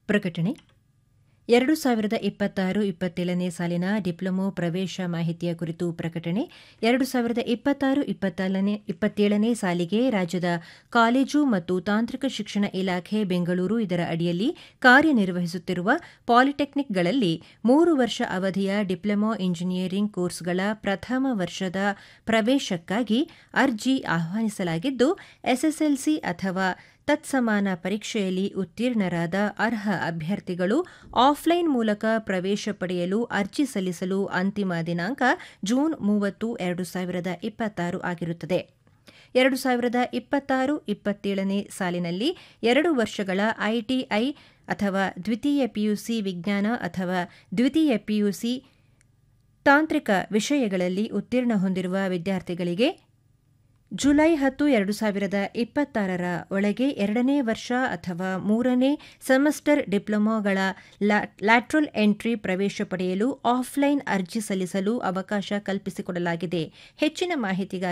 ಪ್ರಕಟಣೆ ಎರಡು ಸಾವಿರದ ಇಪ್ಪತ್ತಾರು ಇಪ್ಪತ್ತೇಳನೇ ಸಾಲಿನ ಡಿಪ್ಲೊಮೊ ಪ್ರವೇಶ ಮಾಹಿತಿಯ ಕುರಿತು ಪ್ರಕಟಣೆ ಎರಡು ಸಾವಿರದ ಇಪ್ಪತ್ತಾರು ಇಪ್ಪತ್ತೇಳನೇ ಇಪ್ಪತ್ತೇಳನೇ ಸಾಲಿಗೆ ರಾಜ್ಯದ ಕಾಲೇಜು ಮತ್ತು ತಾಂತ್ರಿಕ ಶಿಕ್ಷಣ ಇಲಾಖೆ ಬೆಂಗಳೂರು ಇದರ ಅಡಿಯಲ್ಲಿ ಕಾರ್ಯನಿರ್ವಹಿಸುತ್ತಿರುವ ಪಾಲಿಟೆಕ್ನಿಕ್ಗಳಲ್ಲಿ ಮೂರು ವರ್ಷ ಅವಧಿಯ ಡಿಪ್ಲೊಮೊ ಇಂಜಿನಿಯರಿಂಗ್ ಕೋರ್ಸ್ಗಳ ಪ್ರಥಮ ವರ್ಷದ ಪ್ರವೇಶಕ್ಕಾಗಿ ಅರ್ಜಿ ಆಹ್ವಾನಿಸಲಾಗಿದ್ದು ಎಸ್ಎಸ್ಎಲ್ಸಿ ಅಥವಾ ತತ್ಸಮಾನ ಪರೀಕ್ಷೆಯಲ್ಲಿ ಉತ್ತೀರ್ಣರಾದ ಅರ್ಹ ಅಭ್ಯರ್ಥಿಗಳು ಆಫ್ಲೈನ್ ಮೂಲಕ ಪ್ರವೇಶ ಪಡೆಯಲು ಅರ್ಜಿ ಸಲ್ಲಿಸಲು ಅಂತಿಮ ದಿನಾಂಕ ಜೂನ್ ಮೂವತ್ತು ಎರಡು ಸಾವಿರದ ಇಪ್ಪತ್ತಾರು ಆಗಿರುತ್ತದೆ ಎರಡು ಸಾವಿರದ ಇಪ್ಪತ್ತಾರು ಇಪ್ಪತ್ತೇಳನೇ ಸಾಲಿನಲ್ಲಿ ಎರಡು ವರ್ಷಗಳ ಐಟಿಐ ಅಥವಾ ದ್ವಿತೀಯ ಪಿಯುಸಿ ವಿಜ್ಞಾನ ಅಥವಾ ದ್ವಿತೀಯ ಪಿಯುಸಿ ತಾಂತ್ರಿಕ ವಿಷಯಗಳಲ್ಲಿ ಉತ್ತೀರ್ಣ ಹೊಂದಿರುವ ವಿದ್ಯಾರ್ಥಿಗಳಿಗೆ ಜುಲೈ ಹತ್ತು ಎರಡು ಸಾವಿರದ ಇಪ್ಪತ್ತಾರರ ಒಳಗೆ ಎರಡನೇ ವರ್ಷ ಅಥವಾ ಮೂರನೇ ಸೆಮಿಸ್ಟರ್ ಡಿಪ್ಲೊಮೊಗಳ ಲ್ಯಾಟ್ರಲ್ ಎಂಟ್ರಿ ಪ್ರವೇಶ ಪಡೆಯಲು ಆಫ್ಲೈನ್ ಅರ್ಜಿ ಸಲ್ಲಿಸಲು ಅವಕಾಶ ಕಲ್ಪಿಸಿಕೊಡಲಾಗಿದೆ ಹೆಚ್ಚಿನ ಮಾಹಿತಿಗಾಗಿ